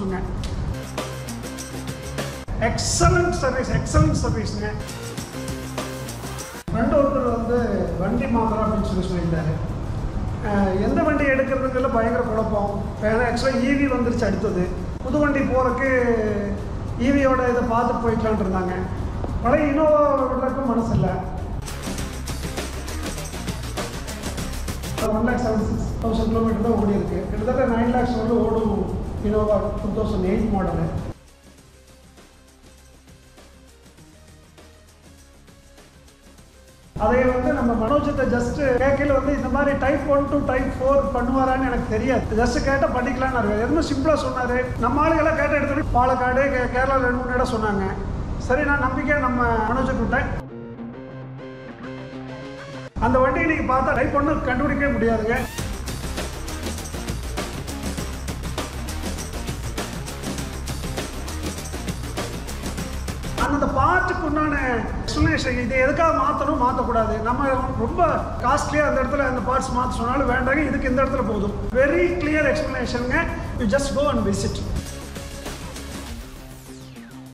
கொடுத்துருங்க excellent service excellent சர்வீஸுங்க friend ஒருத்தர் வந்து வண்டி மாத்திரம் அப்படின்னு சொல்லி சொல்லியிருந்தாரு அஹ் எந்த வண்டி எடுக்கிறதுக்குள்ள பயங்கர குழப்பம் ஏன்னா ஆக்சுவலாக ஈவி வந்துருச்சு அடுத்தது புது வண்டி போகிறதுக்கு ஈவியோட இதை பார்த்துட்டு போய்க்கலான்ட்டு இருந்தாங்க பழைய இனோவா விடுறதுக்கும் மனசு இல்லை one lakh seventy six thousand kilometre தான் ஓடி இருக்கு கிட்டத்தட்ட நைன் லேக்ஸ் வந்து ஓடும் Innova two thousand eight model அதை வந்து நம்ம மனோஜத்தை ஜஸ்ட் கேட்கல வந்து இந்த மாதிரி type one to type four பண்ணுவாரான்னு எனக்கு தெரியாது ஜஸ்ட் கேட்டால் பண்ணிக்கலாம்னு இருக்கு எதுவும் சிம்பிளாக சொன்னார் நம்ம ஆளுங்கெல்லாம் கேட்ட எடுத்து பாலக்காடு கே- கேரளா ரெண்டு மூணு இடம் சொன்னாங்க சரி நான் நம்பிக்கையாக நம்ம மனோஜுக்கு விட்டேன் அந்த வண்டியை நீங்கள் பார்த்தா டைப் ஒன்று கண்டுபிடிக்கவே முடியாதுங்க அந்த பாட்டுக்கு உண்டான எக்ஸ்பிளனேஷன் இது எதுக்காக மாற்றணும் மாற்றக்கூடாது நம்ம ரொம்ப காஸ்ட்லியாக அந்த இடத்துல அந்த பார்ட்ஸ் மாற்ற சொன்னாலும் வேண்டாங்க இதுக்கு இந்த இடத்துல போதும் வெரி கிளியர் எக்ஸ்பிளனேஷனுங்க you just go and visit